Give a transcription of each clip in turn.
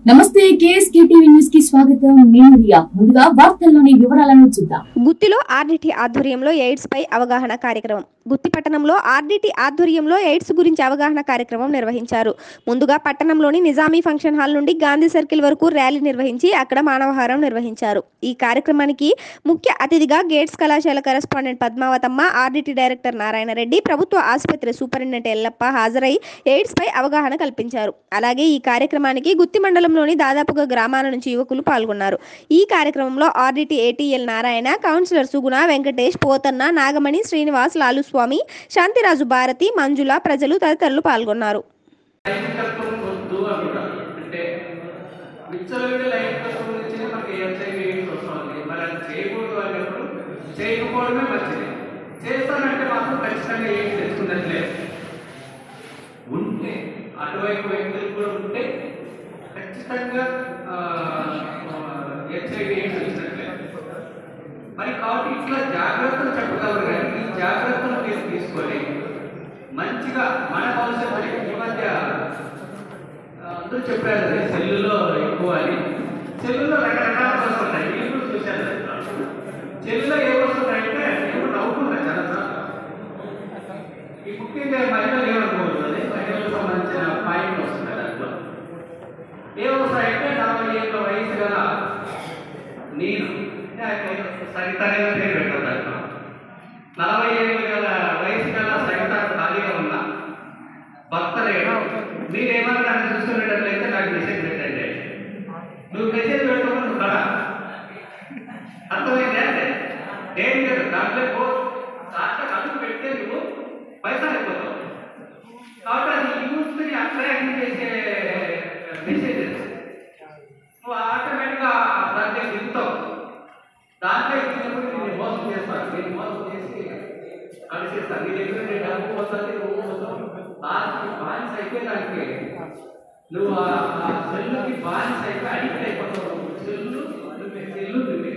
నమస్తే KSK TV news కి స్వాగతం నేను రియా ముందుగా వార్తల్లోని వివరాలను చూద్దాం గుత్తిలో ఆర్డిటి ఆధ్వర్యంలో ఎయిడ్స్ పై అవగాహన కార్యక్రమం గుత్తి పట్టణంలో ఆర్డిటి ఆధ్వర్యంలో ఎయిడ్స్ గురించి అవగాహన కార్యక్రమం నిర్వహించారు ముందుగా పట్టణంలోని నిజామీ ఫంక్షన్ హాల్ నుండి గాంధీ సర్కిల్ వరకు ర్యాలీ నిర్వహించి అక్కడ మానవహారం నిర్వహించారు ఈ కార్యక్రమానికి ముఖ్య అతిథిగా గేట్స్ కళాశాల correspondent Padmavathamma RDT director Narayana Reddy ప్రభుత్వ ఆసుపత్రి సూపరింటెండెంట్ ఎల్లప్ప హాజరై ఎయిడ్స్ పై అవగాహన కల్పించారు అలాగే ఈ కార్యక్రమానికి గుత్తి మండలంలోని దాదాపుగా గ్రామాల నుంచి యువకులు పాల్గొన్నారు ఈ కార్యక్రమంలో RDT ATL Narayana councillor Suguna Venkatesh Pothanna Nagamani Srinivas Laluswamy Shantiraju Bharathi Manjula ప్రజలు తదితరులు పాల్గొన్నారు లైంగికత్వం వద్దు అంటారు అంటే విచ్చలవిడి లైంగికత్వం గురించి మనకి హెచ్ఐవి ఎయిడ్స్ వస్తుంది మరి అది చేయకూడదు అన్నప్పుడు చేయకపోవడమే మంచిది చేస్తానంటే మాత్రం ఖచ్చితంగా ఏం తెచ్చుకున్నట్లే ఉంటే అటువైపు వ్యక్తులు కూడా ఉంటే ఖచ్చితంగా హెచ్ఐవి ఎయిడ్స్ వచ్చినట్లే మరి కాబట్టి ఇట్లా జాగ్రత్తలు చెప్పగలరు కానీ ఈ జాగ్రత్తలు మీరు తీసుకొని మంచిగా మన భవిష్యత్తు ఈ మధ్య ఆ, అందరూ చెప్పారు కదా, సెల్లులో ఎక్కువ అని సెల్లులో రకరకాల వస్తుంటాయి మీరు కూడా చూశారు సెల్లులో ఏ వస్తున్నాయంటే నేను నవ్వుకున్నా చాలా సార్లు. ఈ ముఖ్యంగా మహిళలు ఏమనుకోవద్దు అది మహిళలకు సంబంధించిన పాయింట్ వస్తుంది దాంట్లో ఏమవుతాయంటే నలభై ఏళ్ళ వయసు గల నేను సరితనే పేరు పెట్టాను దాంట్లో నలభై ఏళ్ళు గల వయసు గల సరిత ఖాళీగా ఉన్నా భర్త లేడు మీరేమన్నా నన్ను చూస్తున్నట్లయితే నాకు మెసేజ్ పెట్టండి నువ్వు మెసేజ్ పెట్టకుండా నువ్వు కడ అర్థమైంది అంటే ఏం లేదు దాంట్లో పో దాంట్లో అడుగు పెడితే నువ్వు పైసలు అయిపోతావు కాబట్టి అది యూత్ని అట్రాక్ట్ చేసే మెసేజెస్ నువ్వు ఆటోమేటిక్గా దాంట్లో దిగుతావు దాంట్లో ఇచ్చినప్పుడు నేను మోసం చేస్తాను నేను మోసం చేసి కలిసేస్తాను నీ దగ్గర నేను డబ్బు పోతుంది నువ్వు పోతావు దానికి బానిస అయిపోయేదానికి నువ్వు ఆ ఆ సెల్లుకి బానిస అయిపోయి అడిక్ట్ అయిపోతావు సెల్లు నువ్వే సెల్లు నువ్వే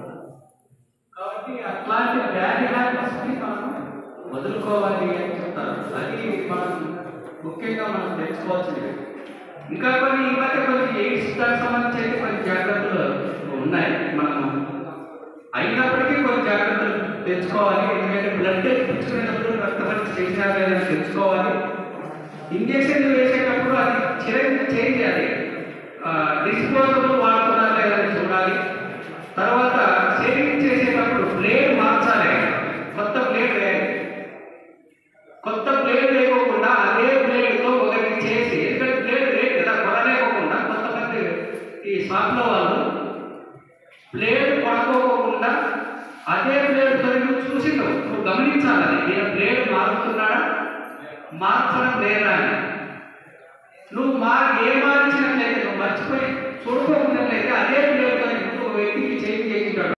కాబట్టి అట్లాంటి బ్యాడ్ హ్యాబిట్స్ని మనం వదులుకోవాలి అని చెప్తారు అది మనం ముఖ్యంగా మనం తెలుసుకోవాల్సింది ఇంకా కొన్ని ఈ మధ్య కొన్ని ఎయిడ్స్ దానికి సంబంధించి అయితే కొన్ని జాగ్రత్తలు ఉన్నాయి మనం అయినప్పటికీ కొన్ని జాగ్రత్తలు తెచ్చుకోవాలి ఎందుకంటే బ్లడ్ తెచ్చుకునేటప్పుడు రక్త పరీక్ష చేసినా లేదని తెలుసుకోవాలి ఇంజక్షన్ వేసేటప్పుడు అది చిరంజీ చేంజ్ అది డిస్పోజబుల్ వాడుతున్నా లేదని చూడాలి తర్వాత షేవింగ్ చేసేటప్పుడు బ్లేడ్ మార్చాలి కొత్త బ్లేడ్ వేయాలి కొత్త బ్లేడ్ లేకోకుండా అదే బ్లేడ్తో ఒకటి చేసి ఎందుకంటే బ్లేడ్ రేట్ కదా కొనలేకోకుండా కొంతమంది ఈ షాప్లో వాళ్ళు బ్లేడ్ కొనుక్కోకుండా అదే బ్లేడ్ తొలగి చూసి నువ్వు నువ్వు గమనించాలి అది ఈయన బ్లేడ్ మారుతున్నాడా మార్చడం లేదా అని నువ్వు మా ఏ మార్చినట్లయితే నువ్వు మర్చిపోయి చూడుకోకున్నట్లయితే అదే బ్లేడ్ తొలగి నువ్వు వ్యక్తికి చేంజ్ చేసి